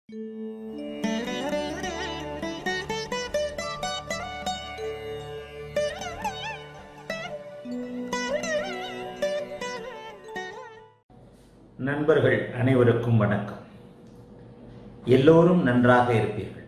நண்பர்கள் அனைவருக்கும் வணக்கம் எல்லோரும் நன்றாக இருப்பீர்கள்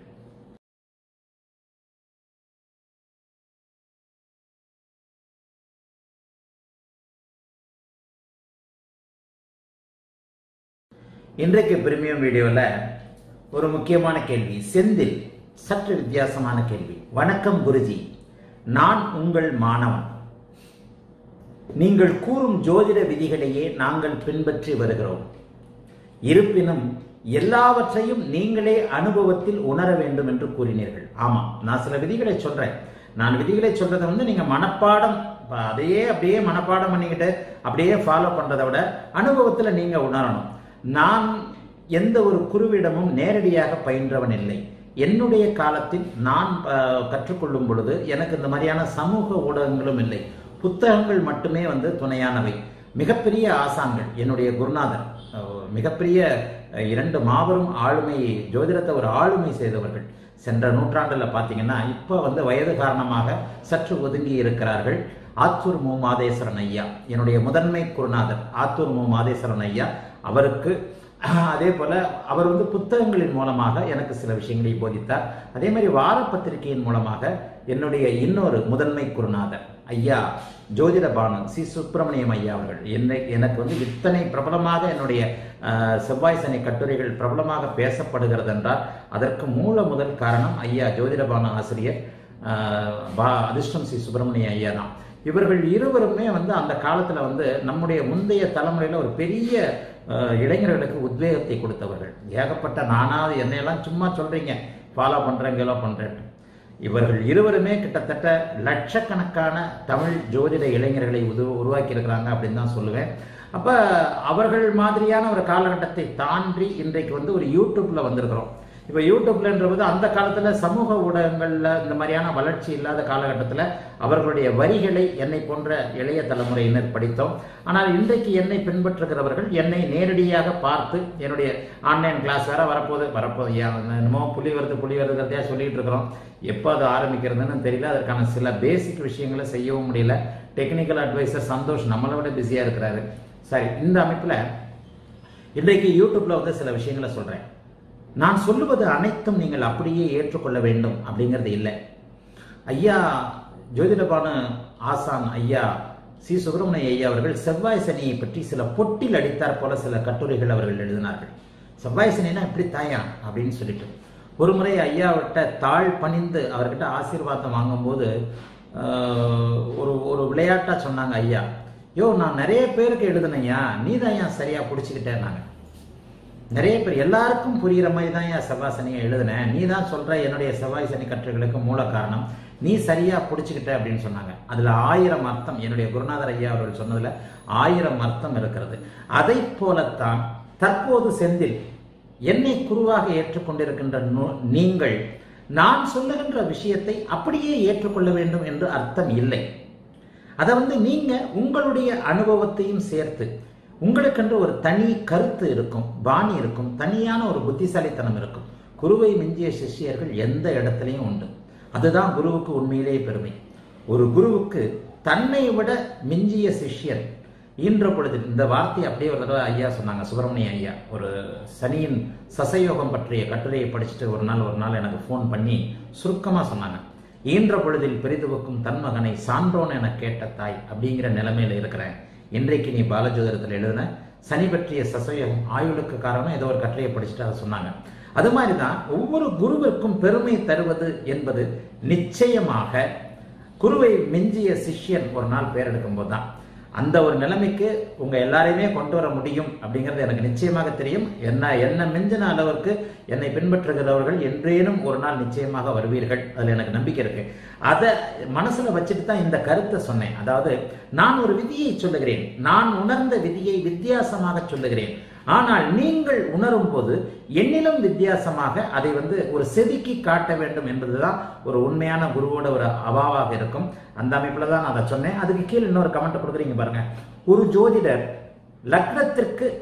இன்றைக்கு பிரீமியம் வீடியோவில் ஒரு முக்கியமான கேள்வி செந்தில் சற்று வித்தியாசமான கேள்வி வணக்கம் குருஜி நான் உங்கள் மாணவன் நீங்கள் கூறும் ஜோதிட விதிகளையே நாங்கள் பின்பற்றி வருகிறோம் இருப்பினும் எல்லாவற்றையும் நீங்களே அனுபவத்தில் உணர வேண்டும் என்று கூறினீர்கள் ஆமாம் நான் சில விதிகளை சொல்றேன் நான் விதிகளை சொல்றதை வந்து நீங்க மனப்பாடம் ப- அதையே அப்படியே மனப்பாடம் பண்ணிக்கிட்டு அப்படியே ஃபாலோ பண்றதை விட அனுபவத்தில் நீங்க உணரணும் நான் எந்த ஒரு குருவிடமும் நேரடியாக பயின்றவன் இல்லை என்னுடைய காலத்தில் நான் அஹ், கற்றுக்கொள்ளும் பொழுது எனக்கு இந்த மாதிரியான சமூக ஊடகங்களும் இல்லை புத்தகங்கள் மட்டுமே வந்து துணையானவை மிகப்பெரிய ஆசான்கள் என்னுடைய குருநாதர் அஹ், மிகப்பெரிய அஹ், இரண்டு மாபெரும் ஆளுமை ஜோதிடத்தை ஒரு ஆளுமை செய்தவர்கள் சென்ற நூற்றாண்டில் பார்த்தீங்கன்னா இப்போ வந்து வயது காரணமாக சற்று ஒதுங்கி இருக்கிறார்கள் ஆத்தூர் மு மாதேஸ்வரன் ஐயா என்னுடைய முதன்மை குருநாதர் ஆத்தூர் மு மாதேஸ்வரன் ஐயா அவருக்கு அதே போல அவர் வந்து புத்தகங்களின் மூலமாக எனக்கு சில விஷயங்களை போதித்தார் அதே மாதிரி வார பத்திரிகையின் மூலமாக என்னுடைய இன்னொரு முதன்மை குருநாதர் ஐயா ஜோதிட பானு சி சுப்பிரமணியம் ஐயா அவர்கள் என்னை எனக்கு வந்து இத்தனை பிரபலமாக என்னுடைய அஹ், செவ்வாய் சனி கட்டுரைகள் பிரபலமாக பேசப்படுகிறது என்றால் அதற்கு மூல முதல் காரணம் ஐயா ஜோதிட பானு ஆசிரியர் அஹ், பா அதிர்ஷ்டம் சி சுப்பிரமணிய ஐயா தான் இவர்கள் இருவருமே வந்து அந்த காலத்துல வந்து நம்முடைய முந்தைய தலைமுறையில ஒரு பெரிய அஹ், இளைஞர்களுக்கு உத்வேகத்தை கொடுத்தவர்கள் ஏகப்பட்ட நானாவது என்னையெல்லாம் சும்மா சொல்றீங்க ஃபாலோ பண்றேன் கீழோ பண்றேன் இவர்கள் இருவருமே கிட்டத்தட்ட லட்சக்கணக்கான தமிழ் ஜோதிட இளைஞர்களை உது உருவாக்கி இருக்கிறாங்க அப்படின்னு தான் சொல்லுவேன் அப்ப அவர்கள் மாதிரியான ஒரு காலகட்டத்தை தாண்டி இன்றைக்கு வந்து ஒரு யூடியூப்ல வந்திருக்கிறோம் இப்போ யூடியூப்லன்றது அந்த காலத்துல சமூக ஊடகங்கள்ல இந்த மாதிரியான வளர்ச்சி இல்லாத காலகட்டத்தில் அவர்களுடைய வரிகளை என்னை போன்ற இளைய தலைமுறையினர் படித்தோம் ஆனால் இன்றைக்கு என்னை பின்பற்றுகிறவர்கள் என்னை நேரடியாக பார்த்து என்னுடைய ஆன்லைன் கிளாஸ் வேற வரப்போகுது வரப்போகுது ஏன் என்னமோ புலி வருது புலி வருதுங்கிறதையா சொல்லிட்டு இருக்கிறோம் எப்போ அது ஆரம்பிக்கிறதுன்னு தெரியல அதற்கான சில பேசிக் விஷயங்களை செய்யவும் முடியல டெக்னிக்கல் அட்வைசர் சந்தோஷ் நம்மளை விட பிஸியாக இருக்கிறாரு சரி இந்த அமைப்பில் இன்றைக்கு யூடியூப்ல வந்து சில விஷயங்களை சொல்றேன் நான் சொல்லுவது அனைத்தும் நீங்கள் அப்படியே ஏற்றுக்கொள்ள வேண்டும் அப்படிங்கிறது இல்லை ஐயா ஜோதிடபானு ஆசான் ஐயா சி சுப்பிரமணிய ஐயா அவர்கள் செவ்வாய் சனியை பற்றி சில பொட்டில் அடித்தார் போல சில கட்டுரைகள் அவர்கள் எழுதினார்கள் செவ்வாய் சனினா இப்படி தாயா அப்படின்னு சொல்லிட்டு ஒரு முறை ஐயாவிட்ட தாழ் பணிந்து அவர்கிட்ட ஆசீர்வாதம் வாங்கும்போது ஆஹ், ஒரு ஒரு விளையாட்டா சொன்னாங்க ஐயா யோ நான் நிறைய பேருக்கு எழுதுனையா நீ தான் ஏன் சரியா பிடிச்சிக்கிட்டேன்னாங்க நிறைய பேர் எல்லாருக்கும் புரிகிற மாதிரி தான் என் செவ்வாய் சனியை எழுதினேன் நீ தான் சொல்ற என்னுடைய செவ்வாய் சனி கற்றுகளுக்கு மூல காரணம் நீ சரியா பிடிச்சிக்கிட்ட அப்படின்னு சொன்னாங்க அதுல ஆயிரம் அர்த்தம் என்னுடைய குருநாதர் ஐயா அவர்கள் சொன்னதுல ஆயிரம் அர்த்தம் இருக்கிறது அதை போலத்தான் தற்போது செந்தில் என்னை குருவாக ஏற்றுக்கொண்டிருக்கின்ற நு- நீங்கள் நான் சொல்லுகின்ற விஷயத்தை அப்படியே ஏற்றுக்கொள்ள வேண்டும் என்று அர்த்தம் இல்லை அதை வந்து நீங்க உங்களுடைய அனுபவத்தையும் சேர்த்து உங்களுக்கென்று ஒரு தனி கருத்து இருக்கும் பாணி இருக்கும் தனியான ஒரு புத்திசாலித்தனம் இருக்கும் குருவை மிஞ்சிய சிஷ்யர்கள் எந்த இடத்துலையும் உண்டு அதுதான் குருவுக்கு உண்மையிலேயே பெருமை ஒரு குருவுக்கு தன்னை விட மிஞ்சிய சிஷ்யன் ஈன்ற பொழுது இந்த வார்த்தை அப்படியே ஒரு தடவை ஐயா சொன்னாங்க சுப்பிரமணிய ஐயா ஒரு சனியின் சசயோகம் பற்றிய கட்டுரையை படிச்சுட்டு ஒரு நாள் ஒரு நாள் எனக்கு ஃபோன் பண்ணி சுருக்கமாக சொன்னாங்க ஈன்ற பொழுதில் பெரிதுவுக்கும் தன் மகனை சான்றோன் என கேட்ட தாய் அப்படிங்கிற நிலைமையில இருக்கிறேன் இன்றைக்கு நீ பாலஜோதிடத்தில் எழுதின சனி பற்றிய சசயோகம் ஆயுளுக்கு காரணம் ஏதோ ஒரு கட்டுரையை படிச்சுட்டு அதை சொன்னாங்க அது மாதிரி தான் ஒவ்வொரு குருவிற்கும் பெருமை தருவது என்பது நிச்சயமாக குருவை மிஞ்சிய சிஷ்யன் ஒரு நாள் பேர் எடுக்கும்போது தான் அந்த ஒரு நிலைமைக்கு உங்க எல்லாரையுமே கொண்டு வர முடியும் அப்படிங்கிறது எனக்கு நிச்சயமாக தெரியும் என்ன என்ன மிஞ்சின அளவிற்கு என்னை பின்பற்றுகிறவர்கள் என்றேனும் ஒரு நாள் நிச்சயமாக வருவீர்கள் அதுல எனக்கு நம்பிக்கை இருக்கு அதை மனசுல வச்சுட்டு தான் இந்த கருத்தை சொன்னேன் அதாவது நான் ஒரு விதியை சொல்லுகிறேன் நான் உணர்ந்த விதியை வித்தியாசமாக சொல்லுகிறேன் ஆனால் நீங்கள் உணரும் போது என்னிலும் வித்தியாசமாக அதை வந்து ஒரு செதுக்கி காட்ட வேண்டும் என்பதுதான் ஒரு உண்மையான குருவோட ஒரு அவாவாக இருக்கும் அந்த அமைப்புல தான் நான் அதை சொன்னேன் அதுக்கு கீழே இன்னொரு கமெண்ட் கொடுக்குறீங்க பாருங்க ஒரு ஜோதிடர் லக்னத்திற்கு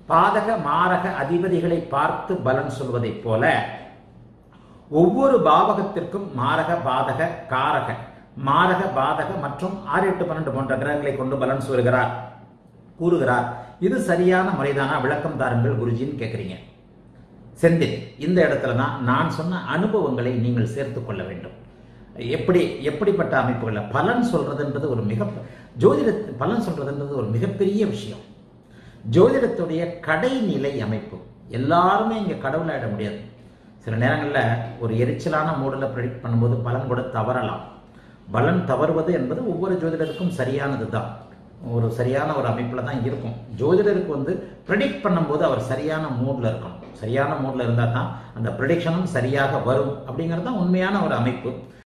பாதக மாரக அதிபதிகளை பார்த்து பலன் சொல்வதைப் போல ஒவ்வொரு பாவகத்திற்கும் மாரக பாதக காரக மாரக பாதக மற்றும் ஆறு எட்டு பன்னெண்டு போன்ற கிரகங்களை கொண்டு பலன் சொல்கிறார் கூறுகிறார் இது சரியான முறைதானா விளக்கம் தாருங்கள் குருஜின்னு கேட்குறீங்க செந்தில் இந்த இடத்துல தான் நான் சொன்ன அனுபவங்களை நீங்கள் சேர்த்து கொள்ள வேண்டும் எப்படி எப்படிப்பட்ட அமைப்புகளில் பலன் சொல்றதுன்றது ஒரு மிக ஜோதிட பலன் சொல்றதுன்றது ஒரு மிகப்பெரிய விஷயம் ஜோதிடத்துடைய கடைநிலை அமைப்பு எல்லாருமே இங்கே கடவுளாயிட முடியாது சில நேரங்களில் ஒரு எரிச்சலான மூடில் ப்ரெடிக்ட் பண்ணும்போது பலன் கூட தவறலாம் பலன் தவறுவது என்பது ஒவ்வொரு ஜோதிடருக்கும் சரியானது தான் ஒரு சரியான ஒரு அமைப்பில் தான் இருக்கும் ஜோதிடருக்கு வந்து ப்ரெடிக்ட் பண்ணும்போது அவர் சரியான மூடில் இருக்கணும் சரியான மூடில் இருந்தால் தான் அந்த ப்ரெடிக்ஷனும் சரியாக வரும் அப்படிங்கிறது தான் உண்மையான ஒரு அமைப்பு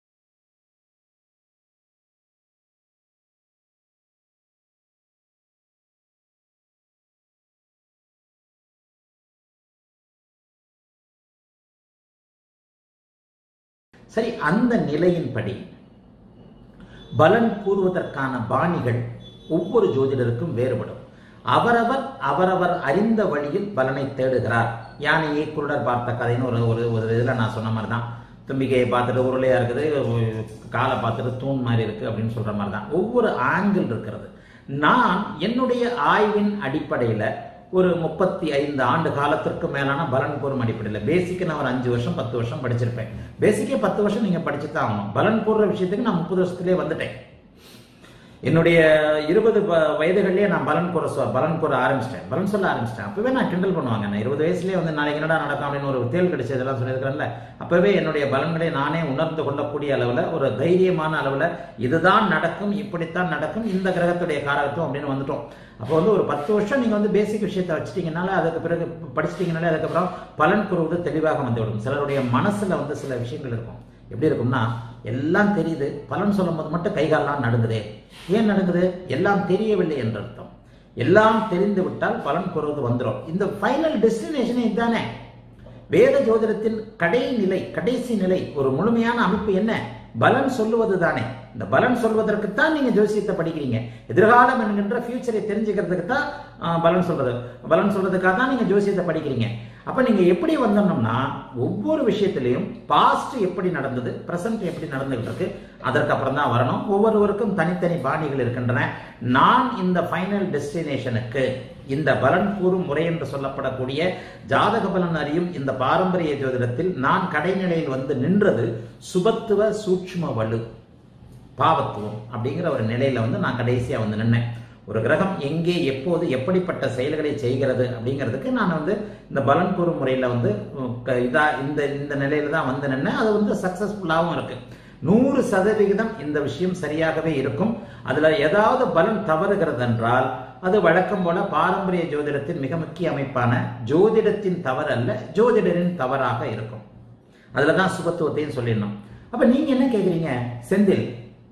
சரி அந்த நிலையின்படி பலன் கூறுவதற்கான பாணிகள் ஒவ்வொரு ஜோதிடருக்கும் வேறுபடும் அவரவர் அவரவர் அறிந்த வழியில் பலனை தேடுகிறார் யானையை குருடர் பார்த்த கதைன்னு ஒரு ஒரு ஒரு இதில் நான் சொன்ன மாதிரி தான் தும்பிக்கையை பார்த்துட்டு உருளையாக இருக்குது காலை பார்த்துட்டு தூண் மாதிரி இருக்குது அப்படின்னு சொல்கிற மாதிரி தான் ஒவ்வொரு ஆங்கிள் இருக்கிறது நான் என்னுடைய ஆய்வின் அடிப்படையில் ஒரு முப்பத்தி ஐந்து ஆண்டு காலத்திற்கு மேலான பலன் கூறும் அடிப்படையில் பேசிக்கு நான் ஒரு அஞ்சு வருஷம் பத்து வருஷம் படிச்சிருப்பேன் பேசிக்கே பத்து வருஷம் நீங்கள் படிச்சு தான் ஆகணும் பலன் கூறுற விஷயத்துக்கு நான் முப்பது வருஷத்துலேயே வந்துட்டேன் என்னுடைய இருபது வயதுகளிலேயே நான் பலன் கூற சொ பலன் கூற ஆரம்பிச்சிட்டேன் பலன் சொல்ல ஆரம்பிச்சிட்டேன் அப்பவே நான் கிண்டல் பண்ணுவாங்க நான் இருபது வயசுலேயே வந்து நாளைக்கு என்னடா நடக்கும் அப்படின்னு ஒரு தேல் கிடைச்சதெல்லாம் சொல்லியிருக்கிறேன்ல அப்பவே என்னுடைய பலன்களை நானே உணர்ந்து கொள்ளக்கூடிய அளவில் ஒரு தைரியமான அளவில் இதுதான் நடக்கும் இப்படித்தான் நடக்கும் இந்த கிரகத்துடைய காரகத்துவம் அப்படின்னு வந்துட்டோம் அப்போ வந்து ஒரு பத்து வருஷம் நீங்கள் வந்து பேசிக் விஷயத்தை வச்சுட்டீங்கனால அதுக்கு பிறகு படிச்சிட்டிங்கனாலே அதுக்கப்புறம் பலன் கூறுவது தெளிவாக வந்துவிடும் சிலருடைய மனசில் வந்து சில விஷயங்கள் இருக்கும் எப்படி இருக்கும்னா எல்லாம் தெரியுது பலன் சொல்லும் போது மட்டும் கைகாலெல்லாம் நடுங்குதே ஏன் நடுங்குது எல்லாம் தெரியவில்லை என்ற அர்த்தம் எல்லாம் தெரிந்து விட்டால் பலன் கூறுவது வந்துடும் இந்த ஃபைனல் டெஸ்டினேஷனே இதுதானே வேத ஜோதிடத்தின் கடைநிலை கடைசி நிலை ஒரு முழுமையான அமைப்பு என்ன பலன் சொல்லுவது தானே இந்த பலன் சொல்வதற்கு தான் நீங்க ஜோசியத்தை படிக்கிறீங்க எதிர்காலம் என்கின்ற ஃபியூச்சரை தெரிஞ்சுக்கிறதுக்கு தான் பலன் சொல்றது பலன் சொல்றதுக்காக தான் நீங்க ஜோசியத்தை படிக்கிறீங்க அப்ப நீங்க எப்படி வந்தோம்னா ஒவ்வொரு விஷயத்திலையும் பாஸ்ட் எப்படி நடந்தது பிரசன்ட் எப்படி நடந்துகிட்டு இருக்கு அதற்கு அப்புறம் தான் வரணும் ஒவ்வொருவருக்கும் தனித்தனி பாணிகள் இருக்கின்றன நான் இந்த ஃபைனல் டெஸ்டினேஷனுக்கு இந்த பலன் கூறும் முறை என்று சொல்லப்படக்கூடிய ஜாதக பலன் அறியும் இந்த பாரம்பரிய ஜோதிடத்தில் நான் கடைநிலையில் வந்து நின்றது சுபத்துவ சூட்சும வலு பாவத்துவம் அப்படிங்கிற ஒரு நிலையில வந்து நான் கடைசியா வந்து நின்னேன் ஒரு கிரகம் எங்கே எப்போது எப்படிப்பட்ட செயல்களை செய்கிறது அப்படிங்கிறதுக்கு நான் வந்து இந்த பலன் கூறும் முறையில் வந்து இதா இந்த இந்த நிலையில தான் வந்து நின்னேன் அது வந்து சக்சஸ்ஃபுல்லாகவும் இருக்கு நூறு சதவிகிதம் இந்த விஷயம் சரியாகவே இருக்கும் அதுல ஏதாவது பலன் தவறுகிறது என்றால் அது வழக்கம் போல பாரம்பரிய ஜோதிடத்தின் மிக முக்கிய அமைப்பான ஜோதிடத்தின் தவறு அல்ல ஜோதிடரின் தவறாக இருக்கும் அதுல தான் சுபத்துவத்தையும் சொல்லிடணும் அப்ப நீங்க என்ன கேக்குறீங்க செந்தில்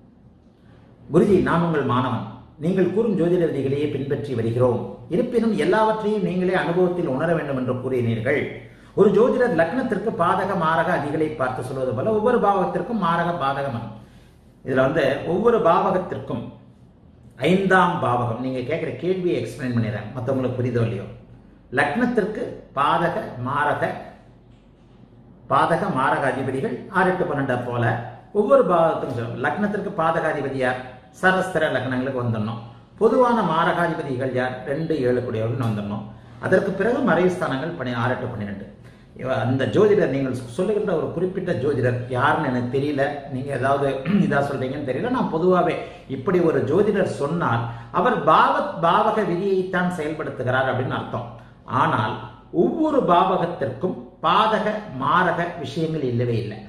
குருஜி நான் உங்கள் மாணவன் நீங்கள் கூறும் ஜோதிட விதிகளையே பின்பற்றி வருகிறோம் இருப்பினும் எல்லாவற்றையும் நீங்களே அனுபவத்தில் உணர வேண்டும் என்று கூறினீர்கள் ஒரு ஜோதிடர் லக்னத்திற்கு பாதக மாரக அதிகளை பார்த்து சொல்வது போல ஒவ்வொரு பாவகத்திற்கும் மாரக பாதகம் இதுல வந்து ஒவ்வொரு பாவகத்திற்கும் ஐந்தாம் பாவகம் நீங்க கேட்கிற கேள்வியை எக்ஸ்பிளைன் பண்ணிடுறேன் மற்றவங்களுக்கு புரிதோ இல்லையோ லக்னத்திற்கு பாதக மாரக பாதக மாரக அதிபதிகள் ஆறு எட்டு பன்னெண்டு போல ஒவ்வொரு பாவத்துக்கும் சொல்லும் லக்னத்திற்கு பாதகாதிபதி யார் சரஸ்திர லக்னங்களுக்கு வந்துடணும் பொதுவான மாரகாதிபதிகள் யார் ரெண்டு ஏழு கூடியவர்கள் வந்துடணும் அதற்கு பிறகு மறைவு ஸ்தானங்கள் பனி ஆறு எட்டு பன்னிரெண்டு அந்த ஜோதிடர் நீங்கள் சொல்லுகின்ற ஒரு குறிப்பிட்ட ஜோதிடர் யாருன்னு எனக்கு தெரியல நீங்க ஏதாவது இதா சொல்றீங்கன்னு தெரியல நான் பொதுவாகவே இப்படி ஒரு ஜோதிடர் சொன்னால் அவர் பாவத் பாவக விதியைத்தான் செயல்படுத்துகிறார் அப்படின்னு அர்த்தம் ஆனால் ஒவ்வொரு பாவகத்திற்கும் பாதக மாரக விஷயங்கள் இல்லவே இல்லை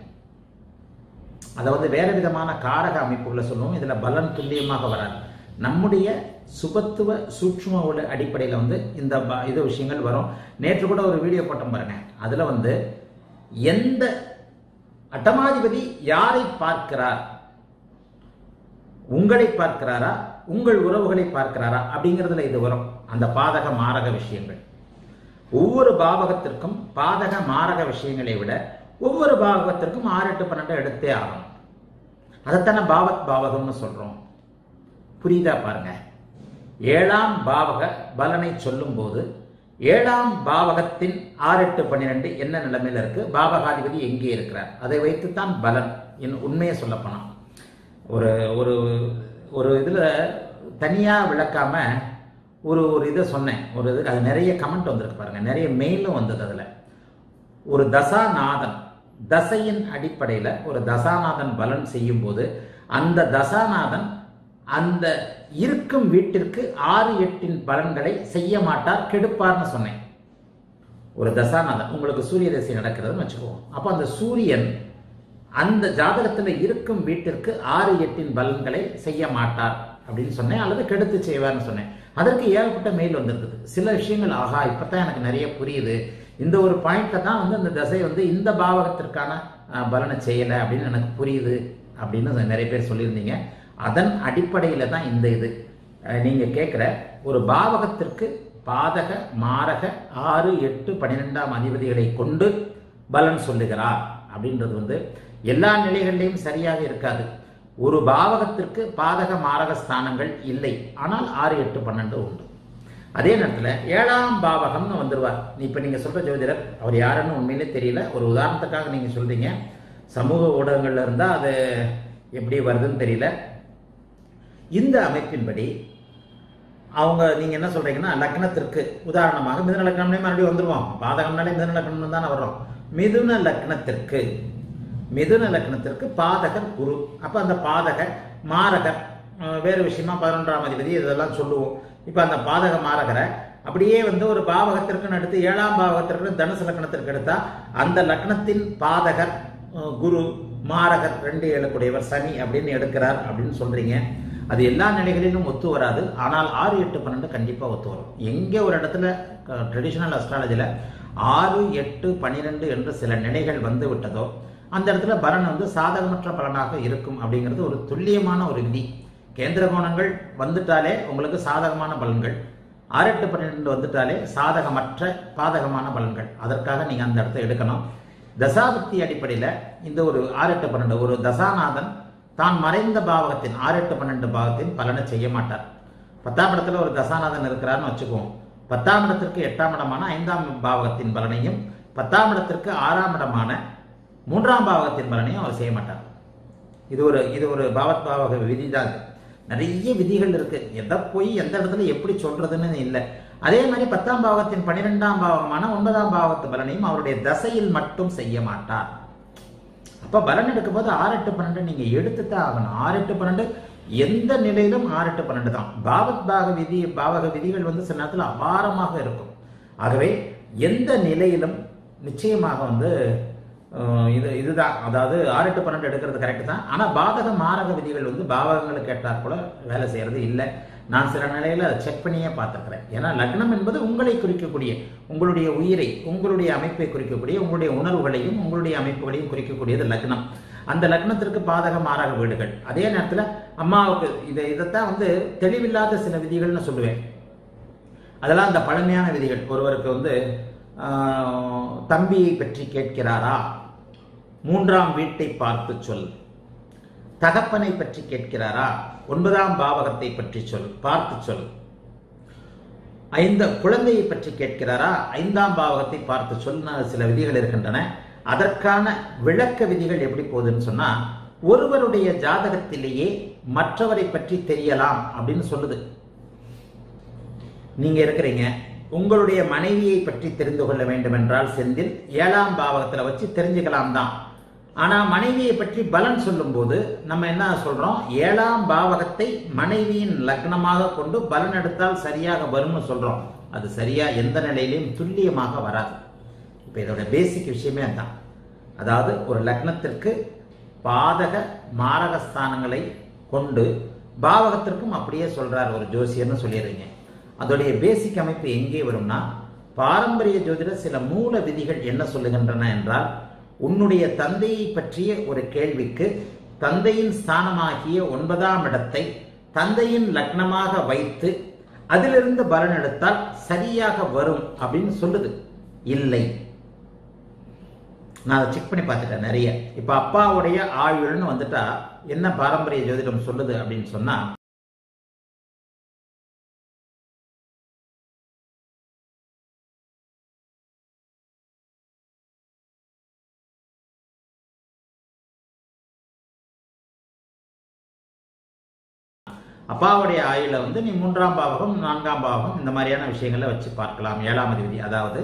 அதை வந்து வேற விதமான காரக அமைப்புகளை சொல்லுவோம் இதுல பலன் துல்லியமாக வராது நம்முடைய சுபத்துவ சூட்சும அடிப்படையில் வந்து இந்த இது விஷயங்கள் வரும் நேற்று கூட ஒரு வீடியோ போட்டோம் பாருங்க அதுல வந்து எந்த அட்டமாதிபதி யாரை பார்க்கிறார் உங்களை பார்க்கிறாரா உங்கள் உறவுகளை பார்க்கிறாரா அப்படிங்கிறதுல இது வரும் அந்த பாதக மாரக விஷயங்கள் ஒவ்வொரு பாவகத்திற்கும் பாதக மாரக விஷயங்களை விட ஒவ்வொரு பாவகத்திற்கும் ஆறு எட்டு பன்னெண்டு எடுத்தே ஆகணும் அதைத்தானே பாவத் பாவகம்னு சொல்றோம் புரியுதா பாருங்க ஏழாம் பாவக பலனை சொல்லும் போது ஏழாம் பாவகத்தின் ஆறு எட்டு பன்னிரெண்டு என்ன நிலைமையில இருக்கு பாவகாதிபதி எங்கே இருக்கிறார் அதை வைத்துத்தான் பலன் என் உண்மையை சொல்லப்போனால் ஒரு ஒரு ஒரு இதில் தனியாக விளக்காம ஒரு ஒரு இதை சொன்னேன் ஒரு இது அது நிறைய கமெண்ட் வந்திருக்கு பாருங்க நிறைய மெயிலும் வந்தது அதில் ஒரு தசாநாதன் தசையின் அடிப்படையில் ஒரு தசாநாதன் பலன் செய்யும் போது அந்த தசாநாதன் அந்த இருக்கும் வீட்டிற்கு ஆறு எட்டின் பலன்களை செய்ய மாட்டார் கெடுப்பார்னு சொன்னேன் ஒரு தசாநாதன் உங்களுக்கு சூரிய தசை நடக்கிறதுன்னு வச்சுக்குவோம் அப்போ அந்த சூரியன் அந்த ஜாதகத்தில் இருக்கும் வீட்டிற்கு ஆறு எட்டின் பலன்களை செய்ய மாட்டார் அப்படின்னு சொன்னேன் அல்லது கெடுத்து செய்வார்னு சொன்னேன் அதற்கு ஏகப்பட்ட மெயில் வந்திருக்குது சில விஷயங்கள் ஆகா இப்பதான் எனக்கு நிறைய புரியுது இந்த ஒரு பாயிண்ட்டை தான் வந்து அந்த தசை வந்து இந்த பாவகத்திற்கான அஹ், பலனை செய்யலை அப்படின்னு எனக்கு புரியுது அப்படின்னு நிறைய பேர் சொல்லியிருந்தீங்க அதன் அடிப்படையில் தான் இந்த இது அஹ், நீங்க கேட்குற ஒரு பாவகத்திற்கு பாதக மாரக ஆறு எட்டு பன்னிரெண்டாம் அதிபதிகளை கொண்டு பலன் சொல்லுகிறார் அப்படின்றது வந்து எல்லா நிலைகளிலையும் சரியாக இருக்காது ஒரு பாவகத்திற்கு பாதக மாரக ஸ்தானங்கள் இல்லை ஆனால் ஆறு எட்டு பன்னெண்டு உண்டு அதே நேரத்தில் ஏழாம் பாவகம்னு வந்துருவார் இப்போ நீங்கள் சொல்ற ஜோதிடர் அவர் யாருன்னு உண்மையிலே தெரியல ஒரு உதாரணத்துக்காக நீங்கள் சொல்றீங்க சமூக ஊடகங்கள்ல இருந்தால் அது எப்படி வருதுன்னு தெரியல இந்த அமைப்பின்படி அவங்க நீங்க என்ன சொல்றீங்கன்னா லக்னத்திற்கு உதாரணமாக மிதுன லக்னம்னே மறுபடியும் வந்துருவோம் பாதகம்னாலே மிதுன லக்னம் தானே வரும் மிதுன லக்னத்திற்கு மிதுன லக்னத்திற்கு பாதகர் குரு அப்ப அந்த பாதகர் மாரகர் அஹ், வேறு விஷயமா பதினொன்றாம் அதிபதி இதெல்லாம் சொல்லுவோம் இப்ப அந்த பாதக மாரகரை அப்படியே வந்து ஒரு பாவகத்திற்குன்னு எடுத்து ஏழாம் பாவகத்திற்கு தனுசு லக்னத்திற்கு எடுத்தா அந்த லக்னத்தின் பாதகர் அஹ், குரு மாரகர் ரெண்டு ஏழுக்குடையவர் சனி அப்படின்னு எடுக்கிறார் அப்படின்னு சொல்றீங்க அது எல்லா நிலைகளிலும் ஒத்து வராது ஆனால் ஆறு எட்டு பன்னெண்டு கண்டிப்பா ஒத்து வரும் எங்க ஒரு இடத்துல ட்ரெடிஷனல் அஸ்ட்ராலஜில ஆறு எட்டு பன்னிரெண்டு என்று சில நிலைகள் வந்து விட்டதோ அந்த இடத்துல பலன் வந்து சாதகமற்ற பலனாக இருக்கும் அப்படிங்கிறது ஒரு துல்லியமான ஒரு விதி கேந்திர கோணங்கள் வந்துட்டாலே உங்களுக்கு சாதகமான பலன்கள் ஆறு எட்டு பன்னிரெண்டு வந்துட்டாலே சாதகமற்ற பாதகமான பலன்கள் அதற்காக நீங்க அந்த இடத்த எடுக்கணும் தசாபக்தி அடிப்படையில் இந்த ஒரு ஆறு எட்டு பன்னெண்டு ஒரு தசாநாதன் தான் மறைந்த பாவகத்தின் ஆறு எட்டு பன்னெண்டு பாவத்தின் பலனை செய்ய மாட்டார் பத்தாம் இடத்துல ஒரு தசாநாதன் இருக்கிறார்னு வச்சுக்குவோம் பத்தாம் இடத்திற்கு எட்டாம் இடமான ஐந்தாம் பாவகத்தின் பலனையும் பத்தாம் இடத்திற்கு ஆறாம் இடமான மூன்றாம் பாவகத்தின் பலனையும் அவர் செய்ய மாட்டார் இது ஒரு இது ஒரு பாவத் பாவக விதி தான் நிறைய விதிகள் இருக்கு எதை போய் எந்த இடத்துல எப்படி சொல்றதுன்னு இல்லை அதே மாதிரி பத்தாம் பாவகத்தின் பன்னிரெண்டாம் பாவகமான ஒன்பதாம் பாவத்து பலனையும் அவருடைய தசையில் மட்டும் செய்ய மாட்டார் அப்ப பலன் எடுக்கும்போது ஆறு எட்டு பன்னெண்டு நீங்க எடுத்துத்தான் ஆகணும் ஆறு எட்டு பன்னெண்டு எந்த நிலையிலும் ஆறு எட்டு பன்னெண்டு தான் பாவத் பாக விதி பாவக விதிகள் வந்து சில நேரத்தில் அபாரமாக இருக்கும் ஆகவே எந்த நிலையிலும் நிச்சயமாக வந்து அஹ், இது இதுதான் அதாவது ஆறு எட்டு பன்னெண்டு எடுக்கிறது கரெக்ட் தான் ஆனா பாதக மாரக விதிகள் வந்து பாவகங்களுக்கு கேட்டால் கூட வேலை செய்யறது இல்லை நான் சில நிலையில அதை செக் பண்ணியே பார்த்துருக்கிறேன் ஏன்னா லக்னம் என்பது உங்களை குறிக்கக்கூடிய உங்களுடைய உயிரை உங்களுடைய அமைப்பை குறிக்கக்கூடிய உங்களுடைய உணர்வுகளையும் உங்களுடைய அமைப்புகளையும் குறிக்கக்கூடியது லக்னம் அந்த லக்னத்திற்கு பாதக மாரக வீடுகள் அதே நேரத்தில் அம்மாவுக்கு இதை இதைத்தான் வந்து தெளிவில்லாத சில விதிகள்னு சொல்லுவேன் அதெல்லாம் அந்த பழமையான விதிகள் ஒருவருக்கு வந்து ஆஹ், தம்பியை பற்றி கேட்கிறாரா மூன்றாம் வீட்டை பார்த்து சொல் தகப்பனை பற்றி கேட்கிறாரா ஒன்பதாம் பாவகத்தை பற்றி சொல் பார்த்து சொல் ஐந்த குழந்தையை பற்றி கேட்கிறாரா ஐந்தாம் பாவகத்தை பார்த்து சொன்ன சில விதிகள் இருக்கின்றன அதற்கான விளக்க விதிகள் எப்படி போகுதுன்னு சொன்னா ஒருவருடைய ஜாதகத்திலேயே மற்றவரை பற்றி தெரியலாம் அப்படின்னு சொல்லுது நீங்க இருக்கிறீங்க உங்களுடைய மனைவியை பற்றி தெரிந்து கொள்ள வேண்டும் என்றால் செந்தில் ஏழாம் பாவகத்துல வச்சு தெரிஞ்சுக்கலாம் தான் ஆனா மனைவியை பற்றி பலன் சொல்லும்போது நம்ம என்ன சொல்றோம் ஏழாம் பாவகத்தை மனைவியின் லக்னமாக கொண்டு பலன் எடுத்தால் சரியாக வரும்னு சொல்றோம் அது சரியா எந்த நிலையிலும் துல்லியமாக வராது இப்ப இதோட பேசிக் விஷயமே அதான் அதாவது ஒரு லக்னத்திற்கு பாதக மாரக ஸ்தானங்களை கொண்டு பாவகத்திற்கும் அப்படியே சொல்றார் ஒரு ஜோசியர்னு சொல்லிடுறீங்க அதோடைய பேசிக் அமைப்பு எங்கே வரும்னா பாரம்பரிய ஜோதிட சில மூல விதிகள் என்ன சொல்லுகின்றன என்றால் உன்னுடைய தந்தையை பற்றிய ஒரு கேள்விக்கு தந்தையின் ஸ்தானமாகிய ஒன்பதாம் இடத்தை தந்தையின் லக்னமாக வைத்து அதிலிருந்து பலன் எடுத்தால் சரியாக வரும் அப்படின்னு சொல்லுது இல்லை நான் அதை செக் பண்ணி பார்த்துட்டேன் நிறைய இப்ப அப்பாவுடைய ஆயுள்னு வந்துட்டா என்ன பாரம்பரிய ஜோதிடம் சொல்லுது அப்படின்னு சொன்னா அப்பாவுடைய ஆயுள வந்து நீ மூன்றாம் பாவகம் நான்காம் பாவகம் இந்த மாதிரியான விஷயங்களை வச்சு பார்க்கலாம் ஏழாம் அதிபதி அதாவது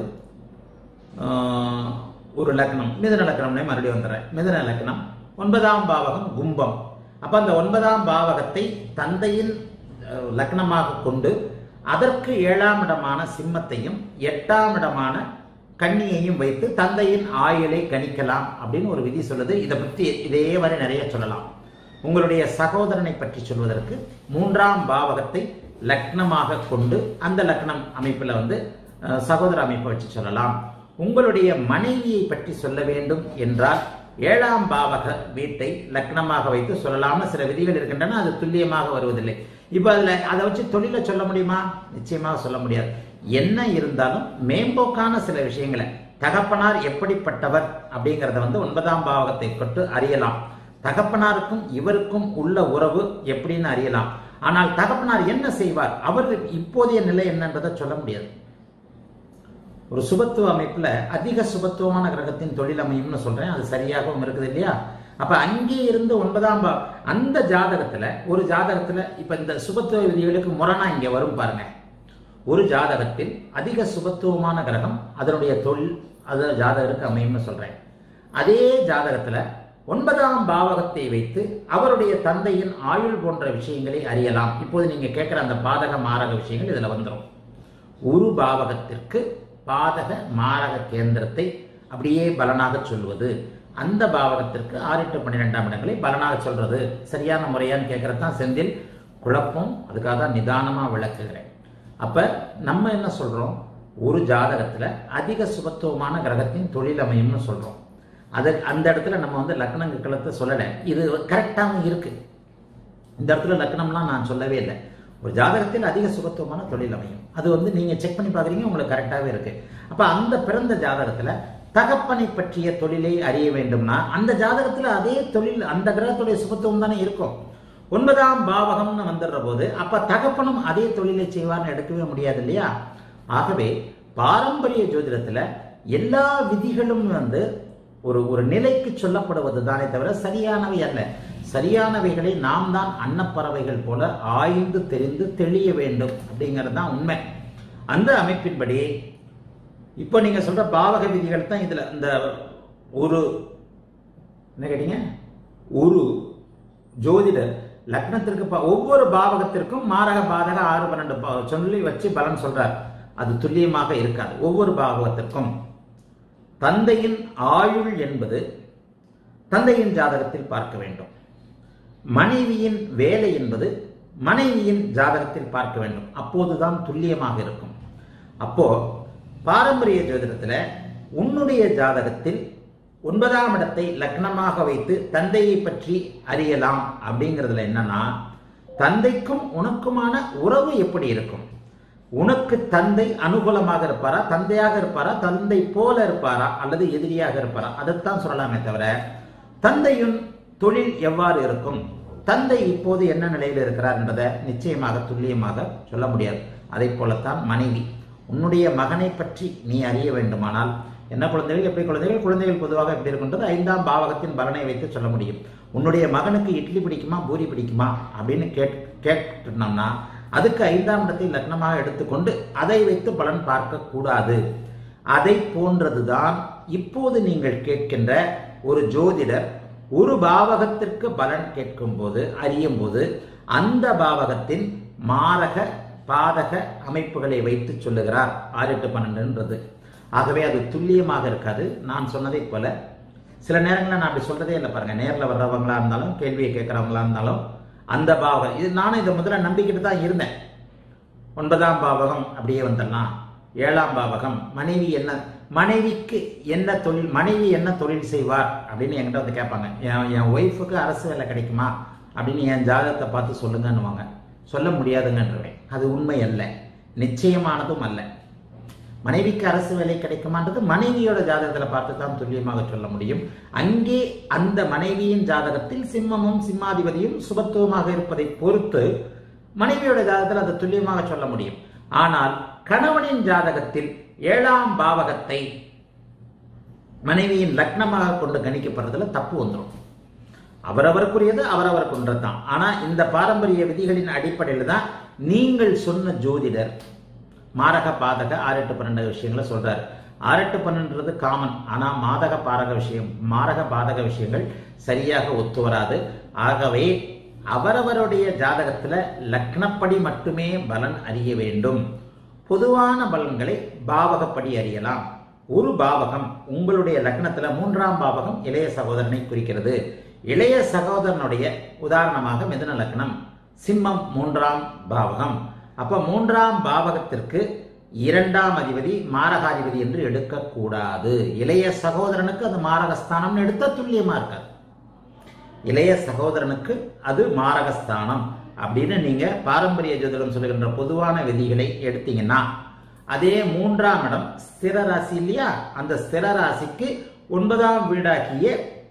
ஆஹ், ஒரு லக்னம் மிதுன லக்னம்னே மறுபடியும் வந்துடுறேன் மிதுன லக்னம் ஒன்பதாம் பாவகம் கும்பம் அப்ப அந்த ஒன்பதாம் பாவகத்தை தந்தையின் அஹ், லக்னமாக கொண்டு அதற்கு ஏழாம் இடமான சிம்மத்தையும் எட்டாம் இடமான கன்னியையும் வைத்து தந்தையின் ஆயுளை கணிக்கலாம் அப்படின்னு ஒரு விதி சொல்லுது இதை பற்றி இதே மாதிரி நிறைய சொல்லலாம் உங்களுடைய சகோதரனை பற்றி சொல்வதற்கு மூன்றாம் பாவகத்தை லக்னமாக கொண்டு அந்த லக்னம் அமைப்பில் வந்து அஹ், சகோதர அமைப்பை வச்சு சொல்லலாம் உங்களுடைய மனைவியை பற்றி சொல்ல வேண்டும் என்றால் ஏழாம் பாவக வீட்டை லக்னமாக வைத்து சொல்லலாம்னு சில விதிகள் இருக்கின்றன அது துல்லியமாக வருவதில்லை இப்போ அதுல அதை வச்சு தொழிலை சொல்ல முடியுமா நிச்சயமாக சொல்ல முடியாது என்ன இருந்தாலும் மேம்போக்கான சில விஷயங்களை தகப்பனார் எப்படிப்பட்டவர் அப்படிங்கறத வந்து ஒன்பதாம் பாவகத்தை கொண்டு அறியலாம் தகப்பனாருக்கும் இவருக்கும் உள்ள உறவு எப்படின்னு அறியலாம் ஆனால் தகப்பனார் என்ன செய்வார் அவர் இப்போதைய நிலை என்னன்றதை சொல்ல முடியாது ஒரு சுபத்துவ அமைப்புல அதிக சுபத்துவமான கிரகத்தின் தொழில் அமையும்னு சொல்றேன் அது சரியாகவும் இருக்குது இல்லையா அப்ப அங்கே இருந்து ஒன்பதாம் பா அந்த ஜாதகத்துல ஒரு ஜாதகத்துல இப்ப இந்த சுபத்துவ விதிகளுக்கு முரணா இங்க வரும் பாருங்க ஒரு ஜாதகத்தில் அதிக சுபத்துவமான கிரகம் அதனுடைய தொழில் அது ஜாதகருக்கு அமையும்னு சொல்றேன் அதே ஜாதகத்துல ஒன்பதாம் பாவகத்தை வைத்து அவருடைய தந்தையின் ஆயுள் போன்ற விஷயங்களை அறியலாம் இப்போது நீங்க கேட்கிற அந்த பாதக மாரக விஷயங்கள் இதுல வந்துடும் ஒரு பாவகத்திற்கு பாதக மாரக கேந்திரத்தை அப்படியே பலனாக சொல்வது அந்த பாவகத்திற்கு ஆறு எட்டு பன்னிரெண்டாம் இடங்களை பலனாக சொல்றது சரியான முறையான்னு கேட்கறது தான் செந்தில் குழப்பம் அதுக்காக தான் நிதானமா விளக்குகிறேன் அப்ப நம்ம என்ன சொல்றோம் ஒரு ஜாதகத்துல அதிக சுபத்துவமான கிரகத்தின் தொழில் அமையும்னு சொல்றோம் அது அந்த இடத்துல நம்ம வந்து லக்னங்க கிளத்தை சொல்லலை இது கரெக்டாகவும் இருக்கு இந்த இடத்துல லக்னம்லாம் நான் சொல்லவே இல்லை ஒரு ஜாதகத்தில் அதிக சுகத்துவமான தொழில் அமையும் அது வந்து நீங்க செக் பண்ணி பார்க்குறீங்க உங்களுக்கு கரெக்டாகவே இருக்கு அப்ப அந்த பிறந்த ஜாதகத்துல தகப்பனை பற்றிய தொழிலை அறிய வேண்டும்னா அந்த ஜாதகத்துல அதே தொழில் அந்த கிரகத்துடைய சுகத்துவம் தானே இருக்கும் ஒன்பதாம் பாவகம்னு வந்துடுற போது அப்ப தகப்பனும் அதே தொழிலை செய்வார்னு எடுக்கவே முடியாது இல்லையா ஆகவே பாரம்பரிய ஜோதிடத்துல எல்லா விதிகளும் வந்து ஒரு ஒரு நிலைக்கு சொல்லப்படுவது தானே தவிர சரியானவை அல்ல சரியானவைகளை நாம் தான் அன்னப்பறவைகள் போல ஆய்ந்து தெரிந்து தெளிய வேண்டும் அப்படிங்கிறது தான் உண்மை அந்த அமைப்பின்படி இப்போ நீங்க சொல்ற பாவக விதிகள் தான் இதுல இந்த ஒரு என்ன கேட்டீங்க ஒரு ஜோதிடர் லக்னத்திற்கு ப- ஒவ்வொரு பாவகத்திற்கும் மாரக பாதக ஆறு பன்னெண்டு பா- சொல்லி வச்சு பலன் சொல்றார் அது துல்லியமாக இருக்காது ஒவ்வொரு பாவகத்திற்கும் தந்தையின் ஆயுள் என்பது தந்தையின் ஜாதகத்தில் பார்க்க வேண்டும் மனைவியின் வேலை என்பது மனைவியின் ஜாதகத்தில் பார்க்க வேண்டும் அப்போதுதான் துல்லியமாக இருக்கும் அப்போ பாரம்பரிய ஜோதிடத்துல உன்னுடைய ஜாதகத்தில் ஒன்பதாம் இடத்தை லக்னமாக வைத்து தந்தையை பற்றி அறியலாம் அப்படிங்கிறதுல என்னன்னா தந்தைக்கும் உனக்குமான உறவு எப்படி இருக்கும் உனக்கு தந்தை அனுகூலமாக இருப்பாரா தந்தையாக இருப்பாரா தந்தை போல இருப்பாரா அல்லது எதிரியாக இருப்பாரா அதைத்தான் சொல்லலாமே தவிர தந்தையின் தொழில் எவ்வாறு இருக்கும் தந்தை இப்போது என்ன நிலையில் இருக்கிறார் என்பதை நிச்சயமாக துல்லியமாக சொல்ல முடியாது அதை போலத்தான் மனைவி உன்னுடைய மகனை பற்றி நீ அறிய வேண்டுமானால் என்ன குழந்தைகள் எப்படி குழந்தைகள் குழந்தைகள் பொதுவாக எப்படி இருக்கின்றது ஐந்தாம் பாவகத்தின் பலனை வைத்து சொல்ல முடியும் உன்னுடைய மகனுக்கு இட்லி பிடிக்குமா பூரி பிடிக்குமா அப்படின்னு கேட் கேட்டுனோம்னா அதுக்கு ஐந்தாம் இடத்தை லக்னமாக எடுத்துக்கொண்டு அதை வைத்து பலன் பார்க்க கூடாது அதை போன்றதுதான் இப்போது நீங்கள் கேட்கின்ற ஒரு ஜோதிடர் ஒரு பாவகத்திற்கு பலன் கேட்கும் போது அறியும் போது அந்த பாவகத்தின் மாரக பாதக அமைப்புகளை வைத்து சொல்லுகிறார் ஆறு எட்டு பன்னெண்டுன்றது ஆகவே அது துல்லியமாக இருக்காது நான் சொன்னதைப் போல சில நேரங்களில் நான் அப்படி சொல்றதே இல்லை பாருங்க நேரில் வர்றவங்களா இருந்தாலும் கேள்வியை கேட்குறவங்களா இருந்தாலும் அந்த பாவகம் இது நானும் இதை முதல்ல நம்பிக்கிட்டு தான் இருந்தேன் ஒன்பதாம் பாவகம் அப்படியே வந்துடலாம் ஏழாம் பாவகம் மனைவி என்ன மனைவிக்கு என்ன தொழில் மனைவி என்ன தொழில் செய்வார் அப்படின்னு என்கிட்ட வந்து கேட்பாங்க என் என் ஒய்ஃபுக்கு அரசு வேலை கிடைக்குமா அப்படின்னு என் ஜாதகத்தை பார்த்து சொல்லுங்கன்னுவாங்க சொல்ல முடியாதுங்கன்றவேன் அது உண்மை அல்ல நிச்சயமானதும் அல்ல மனைவிக்கு அரசு வேலை கிடைக்குமான்றது மனைவியோட ஜாதகத்தில் பார்த்து தான் துல்லியமாக சொல்ல முடியும் அங்கே அந்த மனைவியின் ஜாதகத்தில் சிம்மமும் சிம்மாதிபதியும் சுபத்துவமாக இருப்பதை பொறுத்து மனைவியோட ஜாதகத்தில் அதை துல்லியமாக சொல்ல முடியும் ஆனால் கணவனின் ஜாதகத்தில் ஏழாம் பாவகத்தை மனைவியின் லக்னமாக கொண்டு கணிக்கப்படுறதுல தப்பு வந்துடும் அவரவருக்குரியது அவரவருக்குன்றது தான் ஆனா இந்த பாரம்பரிய விதிகளின் அடிப்படையில் தான் நீங்கள் சொன்ன ஜோதிடர் மாரக பாதக ஆறு எட்டு பன்னெண்டு விஷயங்களை சொல்றாரு ஆறு எட்டு பன்னெண்டுறது காமன் ஆனா மாதக பாரக விஷயம் மாரக பாதக விஷயங்கள் சரியாக ஒத்து வராது ஆகவே அவரவருடைய ஜாதகத்துல லக்னப்படி மட்டுமே பலன் அறிய வேண்டும் பொதுவான பலன்களை பாவகப்படி அறியலாம் ஒரு பாவகம் உங்களுடைய லக்னத்துல மூன்றாம் பாவகம் இளைய சகோதரனை குறிக்கிறது இளைய சகோதரனுடைய உதாரணமாக மிதுன லக்னம் சிம்மம் மூன்றாம் பாவகம் அப்ப மூன்றாம் பாவகத்திற்கு இரண்டாம் அதிபதி மாரகாதிபதி என்று எடுக்கக்கூடாது இளைய சகோதரனுக்கு அது மாரகஸ்தானம்னு எடுத்தா துல்லியமா இருக்காது இளைய சகோதரனுக்கு அது மாரகஸ்தானம் அப்படின்னு நீங்க பாரம்பரிய ஜோதிடம் சொல்லுகின்ற பொதுவான விதிகளை எடுத்தீங்கன்னா அதே மூன்றாம் இடம் ஸ்திர ராசி இல்லையா அந்த ஸ்திர ராசிக்கு ஒன்பதாம் வீடாகிய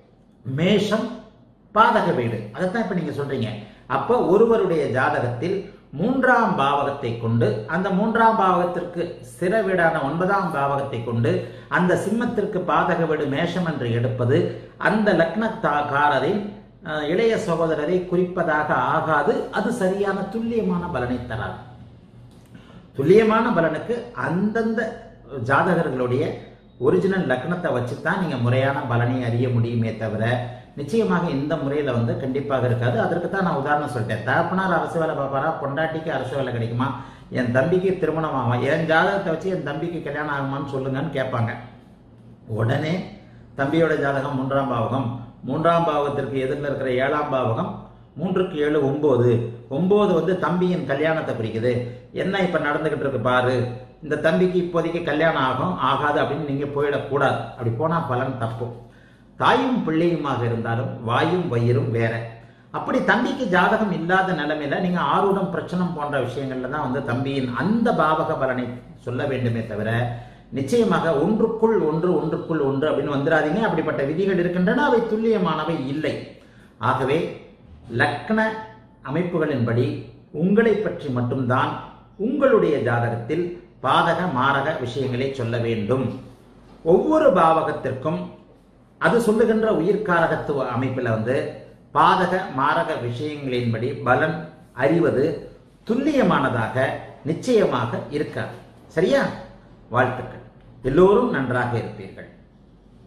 மேஷம் பாதக வீடு அதைத்தான் இப்ப நீங்க சொல்றீங்க அப்ப ஒருவருடைய ஜாதகத்தில் மூன்றாம் பாவகத்தை கொண்டு அந்த மூன்றாம் பாவகத்திற்கு ஸ்திர வீடான ஒன்பதாம் பாவகத்தை கொண்டு அந்த சிம்மத்திற்கு பாதக வீடு மேஷம் என்று எடுப்பது அந்த லக்னக்காரரின் அஹ், இளைய சகோதரரை குறிப்பதாக ஆகாது அது சரியான துல்லியமான பலனை தராது துல்லியமான பலனுக்கு அந்தந்த ஜாதகர்களுடைய ஒரிஜினல் லக்னத்தை வச்சு தான் நீங்கள் முறையான பலனை அறிய முடியுமே தவிர நிச்சயமாக இந்த முறையில் வந்து கண்டிப்பாக இருக்காது அதற்கு தான் நான் உதாரணம் சொல்லிட்டேன் தகப்பனார் அரசு வேலை பார்ப்பாரா பொண்டாட்டிக்கு அரசு வேலை கிடைக்குமா என் தம்பிக்கு திருமணம் ஆகும் என் ஜாதகத்தை வச்சு என் தம்பிக்கு கல்யாணம் ஆகுமான்னு சொல்லுங்கன்னு கேட்பாங்க உடனே தம்பியோட ஜாதகம் மூன்றாம் பாவகம் மூன்றாம் பாவகத்திற்கு எதிரில் இருக்கிற ஏழாம் பாவகம் மூன்றுக்கு ஏழு ஒன்பது ஒன்பது வந்து தம்பியின் கல்யாணத்தை குறிக்குது என்ன இப்ப நடந்துகிட்டு இருக்கு பாரு இந்த தம்பிக்கு இப்போதைக்கு கல்யாணம் ஆகும் ஆகாது அப்படின்னு நீங்க போயிடக்கூடாது அப்படி போனா பலன் தப்பு தாயும் பிள்ளையுமாக இருந்தாலும் வாயும் வயிறும் வேற அப்படி தம்பிக்கு ஜாதகம் இல்லாத நிலைமையில நீங்க ஆர்வம் பிரச்சனை போன்ற விஷயங்கள்ல தான் வந்து தம்பியின் அந்த பாவக பலனை சொல்ல வேண்டுமே தவிர நிச்சயமாக ஒன்றுக்குள் ஒன்று ஒன்றுக்குள் ஒன்று அப்படின்னு வந்துடாதீங்க அப்படிப்பட்ட விதிகள் இருக்கின்றன அவை துல்லியமானவை இல்லை ஆகவே லக்ன அமைப்புகளின்படி உங்களை பற்றி மட்டும்தான் உங்களுடைய ஜாதகத்தில் பாதக மாரக விஷயங்களை சொல்ல வேண்டும் ஒவ்வொரு பாவகத்திற்கும் அது சொல்லுகின்ற உயிர்காரகத்துவ அமைப்பில் வந்து பாதக மாரக விஷயங்களின்படி பலன் அறிவது துல்லியமானதாக நிச்சயமாக இருக்காது சரியா வாழ்த்துக்கள் எல்லோரும் நன்றாக இருப்பீர்கள்